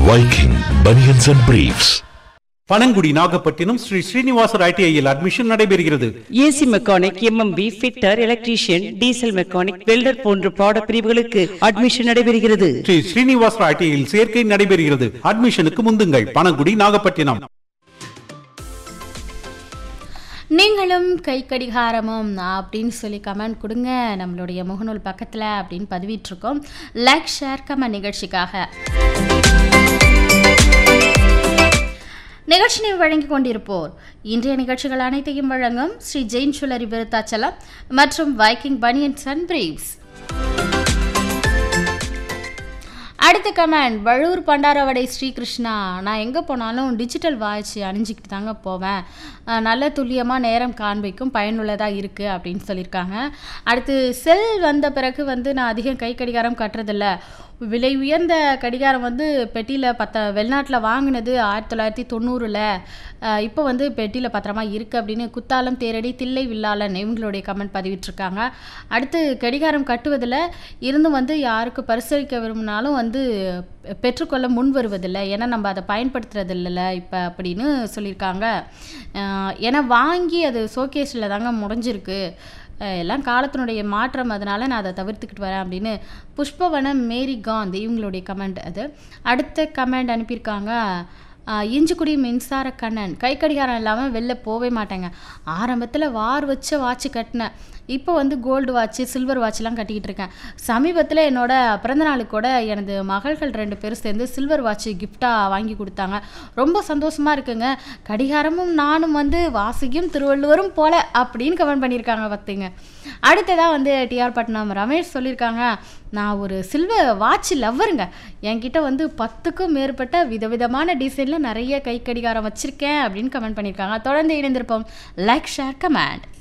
Viking Bunions and Briefs. Panangudi Nagapattinam Sri Srinivasar ஐடிஐயில் admission நடைபெறுகிறது AC mechanic M M P fitter electrician diesel mechanic welder போன்ற பாட பிரிவுகளுக்கு அட்மிஷன் நடைபெறுகிறது ஸ்ரீ ஸ்ரீனிவாசர் ஐடிஐயில் சேர்க்கை நடைபெறுகிறது அட்மிஷனுக்கு முந்துங்கள் பனங்குடி நாகப்பட்டினம் நீங்களும் கை கடிகாரமும் அப்படின்னு சொல்லி கமெண்ட் கொடுங்க நம்மளுடைய முகநூல் பக்கத்தில் அப்படின்னு பதிவிட்டிருக்கோம் லைக் ஷேர் கமெண்ட் நிகழ்ச்சிக்காக நிகழ்ச்சியை வழங்கி கொண்டிருப்போர் இன்றைய நிகழ்ச்சிகள் அனைத்தையும் வழங்கும் ஸ்ரீ ஜெயின் சுலரி விருத்தாச்சலம் மற்றும் வைக்கிங் பனியன்ஸ் அண்ட் பிரீவ்ஸ் அடுத்த கமெண்ட் வழுவூர் பண்டாரவடை ஸ்ரீகிருஷ்ணா நான் எங்கே போனாலும் டிஜிட்டல் வாட்ச் அணிஞ்சிக்கிட்டு தாங்க போவேன் அஹ் நல்ல துல்லியமாக நேரம் காண்பிக்கும் பயனுள்ளதாக இருக்குது அப்படின்னு சொல்லியிருக்காங்க அடுத்து செல் வந்த பிறகு வந்து நான் அதிகம் கை கடிகாரம் கட்டுறதில்ல விலை உயர்ந்த கடிகாரம் வந்து பெட்டியில் பத்த வெளிநாட்டில் வாங்கினது ஆயிரத்தி தொள்ளாயிரத்தி தொண்ணூறில் இப்போ வந்து பெட்டியில் பத்திரமா இருக்குது அப்படின்னு குத்தாலம் தேரடி தில்லை வில்லாளன் இவங்களுடைய கமெண்ட் பதிவிட்டிருக்காங்க அடுத்து கடிகாரம் கட்டுவதில் இருந்தும் வந்து யாருக்கு பரிசளிக்க விரும்பினாலும் வந்து பெற்றுக்கொள்ள முன் வருவதில்லை ஏன்னா நம்ம அதை பயன்படுத்துறது இல்லைல்ல இப்போ அப்படின்னு சொல்லியிருக்காங்க அஹ் ஏன்னா வாங்கி அது ஷோகேஸில் தாங்க முடிஞ்சிருக்கு அஹ் எல்லாம் காலத்தினுடைய மாற்றம் அதனால நான் அதை தவிர்த்துக்கிட்டு வரேன் அப்படின்னு புஷ்பவனம் மேரி காந்த் இவங்களுடைய கமெண்ட் அது அடுத்த கமெண்ட் அனுப்பியிருக்காங்க ஆஹ் இஞ்சிக்குடி மின்சார கண்ணன் கை கடிகாரம் இல்லாமல் வெளில போவே மாட்டேங்க ஆரம்பத்தில் வார் வச்ச வாட்ச் கட்டினேன் இப்போ வந்து கோல்டு வாட்ச் சில்வர் வாட்ச்லாம் கட்டிக்கிட்டு இருக்கேன் சமீபத்தில் என்னோட பிறந்தநாளுக்கு கூட எனது மகள்கள் ரெண்டு பேரும் சேர்ந்து சில்வர் வாட்ச் கிஃப்டாக வாங்கி கொடுத்தாங்க ரொம்ப சந்தோஷமாக இருக்குங்க கடிகாரமும் நானும் வந்து வாசிக்கும் திருவள்ளுவரும் போல அப்படின்னு கமெண்ட் பண்ணியிருக்காங்க பார்த்தீங்க அடுத்ததாக வந்து டிஆர் பட்னம் ரமேஷ் சொல்லியிருக்காங்க நான் ஒரு சில்வர் வாட்ச் லவ்வருங்க என்கிட்ட வந்து பத்துக்கும் மேற்பட்ட விதவிதமான டிசைனில் நிறைய கை கடிகாரம் வச்சுருக்கேன் அப்படின்னு கமெண்ட் பண்ணியிருக்காங்க தொடர்ந்து இணைந்திருப்போம் லைக் ஷேர் கமெண்ட்